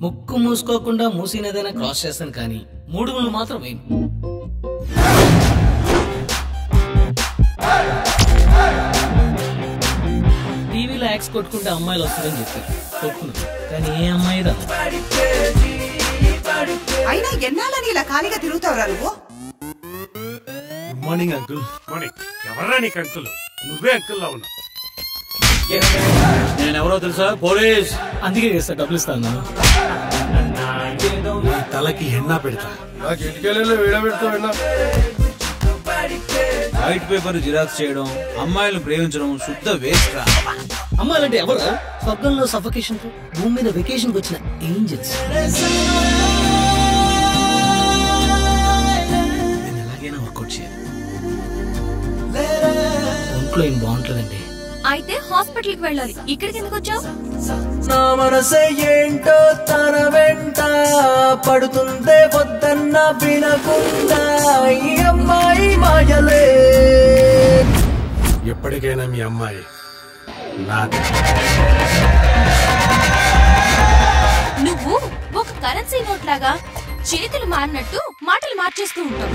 ముక్కు మూసుకోకుండా మూసినదైనా క్రాస్ చేస్తాను కానీ మూడు ముళ్ళు మాత్రం వేయను టీవీలో యాక్స్ కొట్టుకుంటే అమ్మాయిలు వస్తుందని చెప్పారు కొట్టుకున్నాను కానీ ఏ అమ్మాయి రాదు అయినా ఎన్నాళ్ళని ఇలా ఖాళీగా తిరుగుతావురా నువ్వు గుడ్ మార్నింగ్ అంకుల్ మార్నింగ్ ఎవర్రా నీకు అంకుల్ నువ్వే అంకుల్లా ఉన్నావు నేను ఎవరో తెలుసా పోలీస్ అందుకే చేస్తా డబ్బులు ఇస్తాను ఈ తలకి ఎన్నా పెడతా నాకు ఇటుకెళ్ళి వీడబెడతా విన్నా వైట్ పేపర్ జిరాక్స్ చేయడం అమ్మాయిలు ప్రేమించడం శుద్ధ వేస్ట్ రా అమ్మాయిలంటే ఎవరు స్వర్గంలో సఫకేషన్ భూమి మీద వెకేషన్ వచ్చిన ఏంజల్స్ నేను ఎలాగైనా వర్కౌట్ చేయాలి ఒంట్లో ఏం బాగుంటుందండి అయితే హాస్పిటల్ కి వెళ్ళాలి ఇక్కడికి ఎందుకు వచ్చావు నా మనసే ఏంటో తన వెంట పడుతుందే వద్దన్న వినకుండా ఈ అమ్మాయి మాయలే ఎప్పటికైనా మీ అమ్మాయి నాది నువ్వు ఒక కరెన్సీ నోట్ లాగా చేతులు మారినట్టు మాటలు మార్చేస్తూ ఉంటావు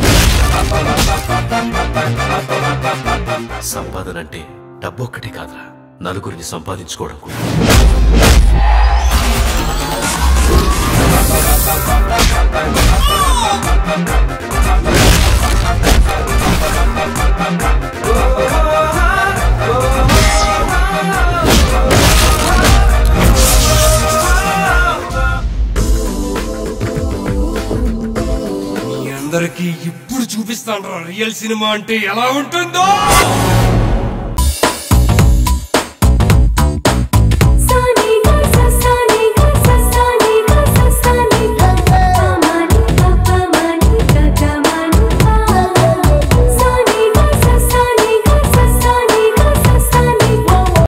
సంపాదన అంటే డబ్బు ఒక్కటే కాదురా నలుగురిని సంపాదించుకోవడం కూడా మీ అందరికి ఇప్పుడు చూపిస్తాను రియల్ సినిమా అంటే ఎలా ఉంటుందో